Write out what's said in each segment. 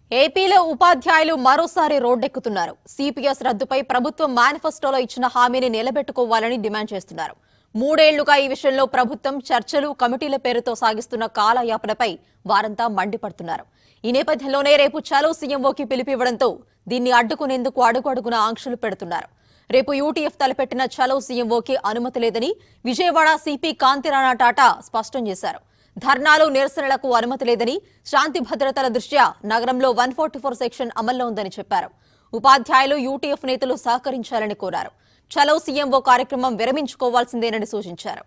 ఏపీలో ఉపాధ్యాయులు మరోసారి రోడ్డెక్కుతున్నారు సిపిఎస్ రద్దుపై ప్రభుత్వం మేనిఫెస్టోలో ఇచ్చిన హామీని నిలబెట్టుకోవాలని డిమాండ్ చేస్తున్నారు మూడేళ్లుగా ఈ విషయంలో ప్రభుత్వం చర్చలు కమిటీల పేరుతో సాగిస్తున్న కాలయాపనపై వారంతా మండిపడుతున్నారు ఈ నేపథ్యంలోనే రేపు చలో సీఎంఓకి పిలిపివ్వడంతో దీన్ని అడ్డుకునేందుకు అడుగు అడుగున ఆంక్షలు పెడుతున్నారు రేపు యూటీఎఫ్ తలపెట్టిన చలో సీఎంఓకి అనుమతి లేదని విజయవాడ సిపి కాంతిరాణా టాటా స్పష్టం చేశారు ధర్నాలు నిరసనలకు అనుమతి లేదని శాంతి భద్రతల దృష్ట్యా నగరంలో వన్ ఫోర్ సెక్షన్ అమల్లో ఉందని చెప్పారు ఉపాధ్యాయులు యూటీఎఫ్ నేతలు సహకరించాలని కోరారు చలో సీఎంఓ కార్యక్రమం విరమించుకోవాల్సిందేనని సూచించారు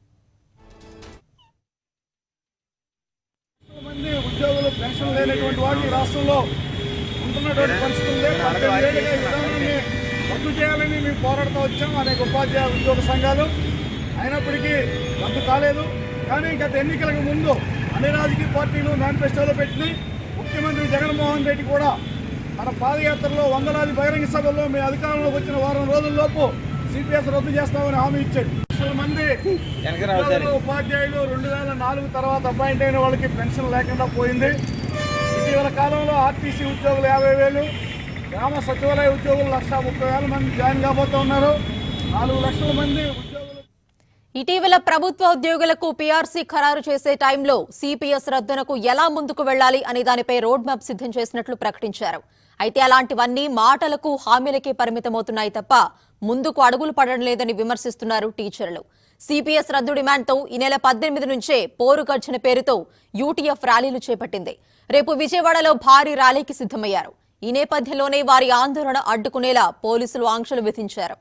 మంది ఉద్యోగులు పెన్షన్ లేనటువంటి వాళ్ళు ఈ రాష్ట్రంలో ఉంటున్నటువంటి పరిస్థితి ఉంది పద్దెనిమిదేళ్ళుగా ఈ విధానాన్ని రద్దు చేయాలని మేము పోరాడుతూ వచ్చాం అనేక ఉపాధ్యాయ ఉద్యోగ సంఘాలు అయినప్పటికీ రద్దు కాలేదు కానీ గత ఎన్నికలకు ముందు అన్ని రాజకీయ పార్టీలు మేనిఫెస్టోలో పెట్టినాయి ముఖ్యమంత్రి జగన్మోహన్ రెడ్డి కూడా తన పాదయాత్రలో వందలాది బహిరంగ సభల్లో మేము అధికారంలోకి వచ్చిన వారం రోజుల్లోపు సిపిఎస్ రద్దు చేస్తామని హామీ ఇచ్చాడు లక్షల మంది ఉద్యోగులు, ఉపాధ్యాయులు రెండు వేల నాలుగు తర్వాత అపాయింట్ అయిన వాళ్ళకి పెన్షన్ లేకుండా పోయింది ఇటీవల కాలంలో ఆర్టీసీ ఉద్యోగులు యాభై వేలు గ్రామ సచివాలయ ఉద్యోగులు లక్ష ముప్పై వేల మంది జాయిన్ కాబోతూ ఉన్నారు నాలుగు లక్షల మంది ఉద్యోగులు ఇటీవల ప్రభుత్వ ఉద్యోగులకు పీఆర్సీ ఖరారు చేసే టైంలో సిపిఎస్ రద్దునకు ఎలా ముందుకు వెళ్లాలి అనే దానిపై రోడ్ మ్యాప్ సిద్ధం చేసినట్లు ప్రకటించారు అయితే అలాంటివన్నీ మాటలకు హామీలకే పరిమితమవుతున్నాయి తప్ప ముందుకు అడుగులు పడడం లేదని విమర్శిస్తున్నారు టీచర్లు సిపిఎస్ రద్దు డిమాండ్తో ఈ నెల పద్దెనిమిది నుంచే పోరు గర్జన పేరుతో యూటీఎఫ్ ర్యాలీలు చేపట్టింది రేపు విజయవాడలో భారీ ర్యాలీకి సిద్ధమయ్యారు ఈ నేపథ్యంలోనే వారి ఆందోళన అడ్డుకునేలా పోలీసులు ఆంక్షలు విధించారు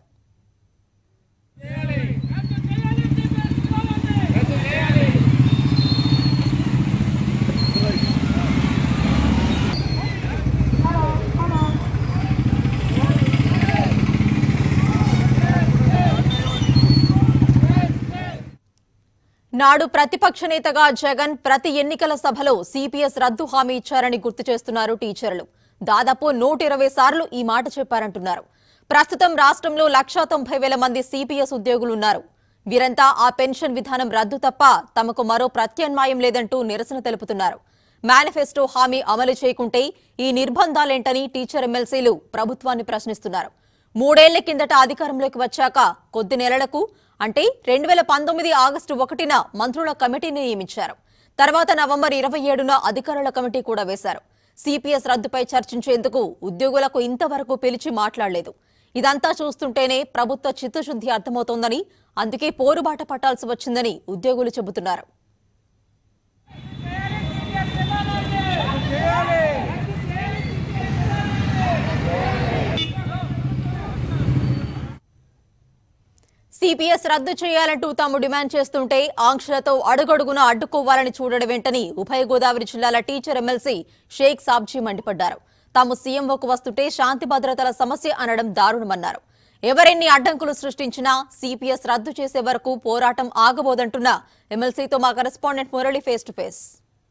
నాడు ప్రతిపక్ష నేతగా జగన్ ప్రతి ఎన్నికల సభలో సిపిఎస్ రద్దు హామీ ఇచ్చారని గుర్తు చేస్తున్నారు టీచర్లు దాదాపు నూట ఇరవై సార్లు ఈ మాట చెప్పారంటున్నారు ప్రస్తుతం రాష్ట్రంలో లక్షా తొంభై వేల మంది సిపిఎస్ ఉద్యోగులున్నారు వీరంతా ఆ పెన్షన్ విధానం రద్దు తప్ప తమకు మరో ప్రత్యామ్నాయం లేదంటూ నిరసన తెలుపుతున్నారు మేనిఫెస్టో హామీ అమలు చేయకుంటే ఈ నిర్బంధాలేంటని టీచర్ ఎమ్మెల్సీలు ప్రభుత్వాన్ని ప్రశ్నిస్తున్నారు మూడేళ్ల కిందట అధికారంలోకి వచ్చాక కొద్ది నెలలకు అంటే రెండు వేల పంతొమ్మిది ఆగస్టు ఒకటిన మంత్రుల కమిటీని నియమించారు తర్వాత నవంబర్ ఇరవై ఏడున అధికారుల కమిటీ కూడా వేశారు సిపిఎస్ రద్దుపై చర్చించేందుకు ఉద్యోగులకు ఇంతవరకు పిలిచి మాట్లాడలేదు ఇదంతా చూస్తుంటేనే ప్రభుత్వ చిత్తశుద్ధి అర్థమవుతోందని అందుకే పోరుబాట పట్టాల్సి వచ్చిందని ఉద్యోగులు చెబుతున్నారు సిపిఎస్ రద్దు చేయాలంటూ తాము డిమాండ్ చేస్తుంటే ఆంక్షలతో అడుగడుగున అడ్డుకోవాలని చూడడం వెంటని ఉభయ గోదావరి జిల్లాల టీచర్ ఎమ్మెల్సీ షేక్ సాబ్జీ మండిపడ్డారు తాము సీఎంఓకు వస్తుంటే శాంతి భద్రతల సమస్య అనడం దారుణమన్నారు ఎవరెన్ని అడ్డంకులు సృష్టించినా సిపిఎస్ రద్దు చేసే వరకు పోరాటం ఆగబోదంటున్న ఎమ్మెల్సీతో మా correspondent Murali face to face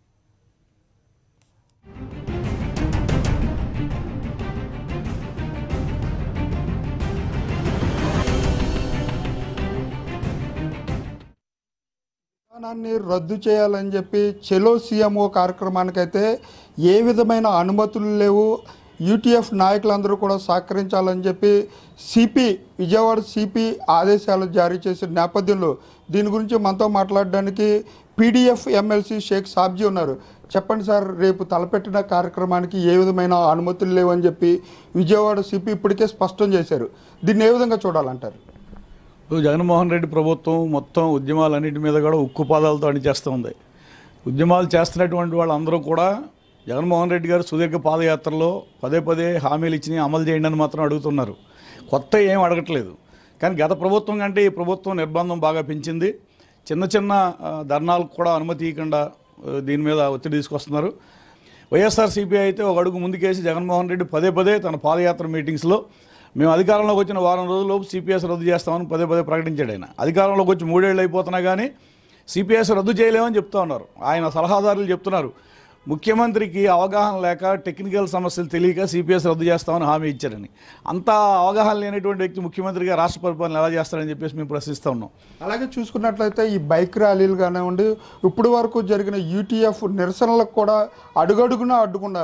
విధానాన్ని రద్దు చేయాలని చెప్పి చెలో సీఎంఓ కార్యక్రమానికైతే ఏ విధమైన అనుమతులు లేవు యూటీఎఫ్ నాయకులందరూ కూడా సహకరించాలని చెప్పి సిపి విజయవాడ సిపి ఆదేశాలు జారీ చేసిన నేపథ్యంలో దీని గురించి మనతో మాట్లాడడానికి పీడిఎఫ్ ఎమ్మెల్సీ షేక్ సాబ్జీ ఉన్నారు చెప్పండి సార్ రేపు తలపెట్టిన కార్యక్రమానికి ఏ విధమైన అనుమతులు లేవని చెప్పి విజయవాడ సిపి ఇప్పటికే స్పష్టం చేశారు దీన్ని ఏ విధంగా చూడాలంటారు ఇప్పుడు జగన్మోహన్ రెడ్డి ప్రభుత్వం మొత్తం ఉద్యమాలన్నిటి మీద కూడా ఉక్కు పాదాలతో అణిచేస్తూ ఉంది ఉద్యమాలు చేస్తున్నటువంటి వాళ్ళందరూ కూడా జగన్మోహన్ రెడ్డి గారు సుదీర్ఘ పాదయాత్రలో పదే పదే హామీలు ఇచ్చి అమలు చేయండి అని మాత్రం అడుగుతున్నారు కొత్త ఏం అడగట్లేదు కానీ గత ప్రభుత్వం కంటే ఈ ప్రభుత్వం నిర్బంధం బాగా పెంచింది చిన్న చిన్న ఆ, ధర్నాలకు కూడా అనుమతి ఇవ్వకుండా ఆ, దీని మీద ఒత్తిడి తీసుకొస్తున్నారు వైఎస్ఆర్సీపీ అయితే ఒక అడుగు ముందుకేసి జగన్మోహన్ రెడ్డి పదే పదే తన పాదయాత్ర మీటింగ్స్లో మేము అధికారంలోకి వచ్చిన వారం రోజుల్లోపు సిపిఎస్ రద్దు చేస్తామని పదే పదే ప్రకటించాడు ఆయన అధికారంలోకి వచ్చి మూడేళ్ళు అయిపోతున్నా కానీ సిపిఎస్ రద్దు చేయలేమని చెప్తా ఉన్నారు ఆయన సలహాదారులు చెప్తున్నారు ముఖ్యమంత్రికి అవగాహన లేక టెక్నికల్ సమస్యలు తెలియక సిపిఎస్ రద్దు చేస్తామని హామీ ఇచ్చారని అంత అవగాహన లేనటువంటి వ్యక్తి ముఖ్యమంత్రిగా రాష్ట్ర పరిపాలన ఎలా చేస్తారని చెప్పేసి మేము ప్రశ్నిస్తూ ఉన్నాం అలాగే చూసుకున్నట్లయితే ఈ బైక్ ర్యాలీలు కానివ్వండి ఇప్పుడు వరకు జరిగిన యూటీఎఫ్ నిరసనలకు కూడా అడుగడుగునా అడ్డుకున్నారు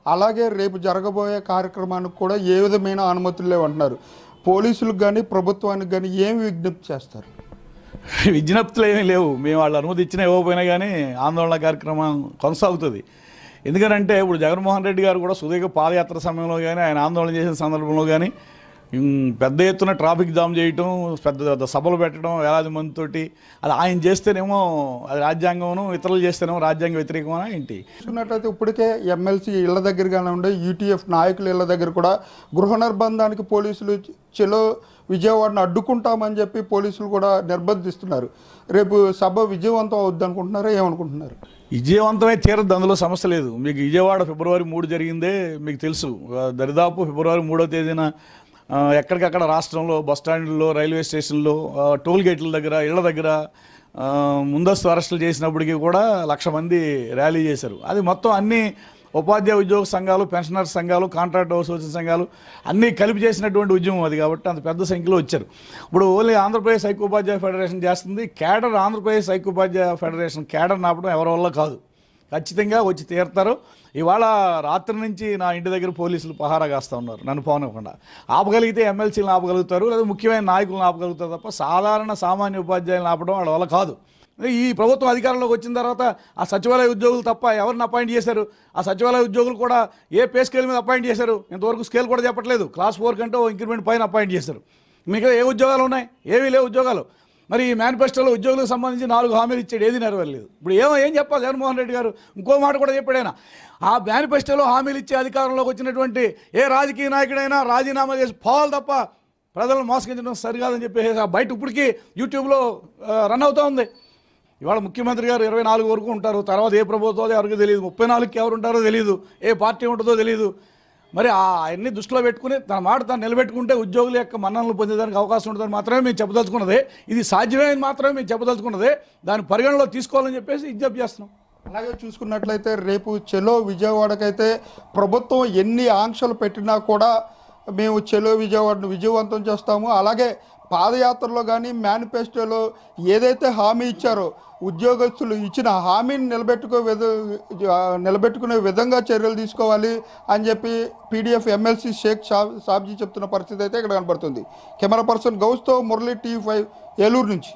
అలాగే రేపు జరగబోయే కార్యక్రమానికి కూడా ఏ విధమైన అనుమతులు లేవంటున్నారు పోలీసులకు కానీ ప్రభుత్వానికి కానీ ఏమి విజ్ఞప్తి చేస్తారు విజ్ఞప్తులు ఏమీ లేవు మేము వాళ్ళు అనుమతి ఇచ్చినా ఇవ్వకపోయినా కానీ ఆందోళన కార్యక్రమం కొనసాగుతుంది ఎందుకంటే ఇప్పుడు జగన్మోహన్ రెడ్డి గారు కూడా సుదీర్ఘ పాదయాత్ర సమయంలో కానీ ఆయన ఆందోళన చేసిన సందర్భంలో కానీ ఉమ్, పెద్ద ఎత్తున ట్రాఫిక్ జామ్ చేయటం పెద్ద పెద్ద సభలు పెట్టడం వేలాది మందితోటి అది ఆయన చేస్తేనేమో అది రాజ్యాంగం ఇతరులు చేస్తేనేమో రాజ్యాంగ వ్యతిరేకమా ఏంటి చూసుకున్నట్లయితే ఇప్పటికే ఎమ్మెల్సీ ఇళ్ల దగ్గరగానే ఉండే యూటీఎఫ్ నాయకుల ఇళ్ల దగ్గర కూడా గృహ నిర్బంధానికి పోలీసులు చెలో విజయవాడను అడ్డుకుంటామని చెప్పి పోలీసులు కూడా నిర్బంధిస్తున్నారు రేపు సభ విజయవంతం అవుద్ది అనుకుంటున్నారా ఏమనుకుంటున్నారు విజయవంతమే తీరద్దు అందులో సమస్య లేదు మీకు విజయవాడ ఫిబ్రవరి మూడు జరిగిందే మీకు తెలుసు ఆ, దరిదాపు ఫిబ్రవరి మూడో తేదీన ఆ, ఎక్కడికక్కడ రాష్ట్రంలో బస్ స్టాండ్లో రైల్వే స్టేషన్లో ఆ, టోల్ గేట్ల దగ్గర ఇళ్ల దగ్గర ఆ, ముందస్తు అరెస్టులు చేసినప్పటికీ కూడా లక్ష మంది ర్యాలీ చేశారు అది మొత్తం అన్ని ఉపాధ్యాయ ఉద్యోగ సంఘాలు పెన్షనర్ సంఘాలు కాంట్రాక్ట్ అసోసియేషన్ సంఘాలు అన్నీ కలిపి చేసినటువంటి ఉద్యమం అది కాబట్టి అంత పెద్ద సంఖ్యలో వచ్చారు ఇప్పుడు ఓన్లీ ఆంధ్రప్రదేశ్ ఐక్యోపాధ్యాయ ఫెడరేషన్ చేస్తుంది కేడర్ ఆంధ్రప్రదేశ్ ఐక్యోపాధ్యాయ ఫెడరేషన్ కేడర్ నాపడం ఎవరి వల్ల కాదు ఖచ్చితంగా వచ్చి తీరుతారు ఇవాళ రాత్రి నుంచి నా ఇంటి దగ్గర పోలీసులు పహారా కాస్తూ ఉన్నారు నన్ను పోనివ్వకుండా ఆపగలిగితే ఎమ్మెల్సీలను ఆపగలుగుతారు లేదా ముఖ్యమైన నాయకులను ఆపగలుగుతారు తప్ప సాధారణ సామాన్య ఉపాధ్యాయులను ఆపడం వాళ్ళ వల్ల కాదు ఈ ప్రభుత్వం అధికారంలోకి వచ్చిన తర్వాత ఆ సచివాలయ ఉద్యోగులు తప్ప ఎవరిని అపాయింట్ చేశారు ఆ సచివాలయ ఉద్యోగులు కూడా ఏ పే స్కేల్ మీద అపాయింట్ చేశారు ఇంతవరకు స్కేల్ కూడా చెప్పట్లేదు క్లాస్ ఫోర్ కంటే ఇంక్రిమెంట్ పైన అపాయింట్ చేశారు మీకు ఏ ఉద్యోగాలు ఉన్నాయి ఏవీ లేవు ఉద్యోగాలు మరి ఈ మేనిఫెస్టోలో ఉద్యోగులకు సంబంధించి నాలుగు హామీలు ఇచ్చాడు ఏది నెరవేరలేదు ఇప్పుడు ఏమో ఏం చెప్పాలి జగన్మోహన్ రెడ్డి గారు ఇంకో మాట కూడా చెప్పాడు ఆయన ఆ మేనిఫెస్టోలో హామీలు ఇచ్చే అధికారంలోకి వచ్చినటువంటి ఏ రాజకీయ నాయకుడైనా రాజీనామా చేసి పోవాలి తప్ప ప్రజలను మోసగించడం సరికాదని చెప్పేసి ఆ బయట ఇప్పటికీ యూట్యూబ్లో ఆ, రన్ అవుతూ ఉంది ఇవాళ ముఖ్యమంత్రి గారు ఇరవై నాలుగు వరకు ఉంటారు తర్వాత ఏ ప్రభుత్వం ఎవరికి తెలియదు ముప్పై నాలుగుకి ఎవరు ఉంటారో తెలియదు ఏ పార్టీ ఉంటుందో తెలియదు మరి ఆ అన్ని దృష్టిలో పెట్టుకుని తన మాట తాను నిలబెట్టుకుంటే ఉద్యోగుల యొక్క మన్ననలు పొందేదానికి అవకాశం ఉంటుందని మాత్రమే మేము చెప్పదలుచుకున్నదే ఇది సాధ్యమైనది మాత్రమే మేము చెప్పదలుచుకున్నదే దాని పరిగణలో తీసుకోవాలని చెప్పేసి విజ్ఞప్తి చేస్తున్నాం అలాగే చూసుకున్నట్లయితే రేపు చెలో విజయవాడకైతే ప్రభుత్వం ఎన్ని ఆంక్షలు పెట్టినా కూడా మేము చెలో విజయవాడను విజయవంతం చేస్తాము అలాగే పాదయాత్రలో కానీ మేనిఫెస్టోలో ఏదైతే హామీ ఇచ్చారో ఉద్యోగస్తులు ఇచ్చిన హామీని నిలబెట్టుకో విధ ఆ, నిలబెట్టుకునే విధంగా చర్యలు తీసుకోవాలి అని చెప్పి పీడిఎఫ్ ఎమ్మెల్సీ షేక్ షా సాబ్జీ చెప్తున్న పరిస్థితి అయితే ఇక్కడ కనపడుతుంది కెమెరా పర్సన్ గౌస్తో మురళి టీవీ ఫైవ్ ఏలూరు నుంచి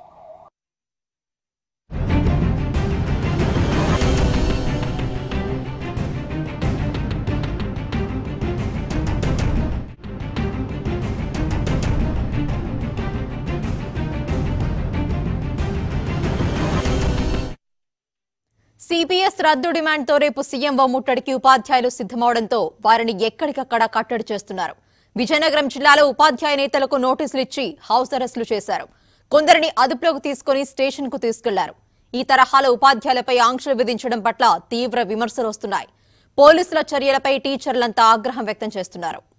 సిపిఎస్ రద్దు డిమాండ్తో రేపు సీఎంఓ ముట్టడికి ఉపాధ్యాయులు సిద్ధమవడంతో వారిని ఎక్కడికక్కడ కట్టడి చేస్తున్నారు విజయనగరం జిల్లాలో ఉపాధ్యాయ నేతలకు నోటీసులు ఇచ్చి హౌస్ అరెస్టులు చేశారు కొందరిని అదుపులోకి తీసుకుని స్టేషన్ కు తీసుకెళ్లారు ఈ తరహాలో ఉపాధ్యాయులపై ఆంక్షలు విధించడం పట్ల తీవ్ర విమర్శలు వస్తున్నాయి పోలీసుల చర్యలపై టీచర్లంతా ఆగ్రహం వ్యక్తం చేస్తున్నారు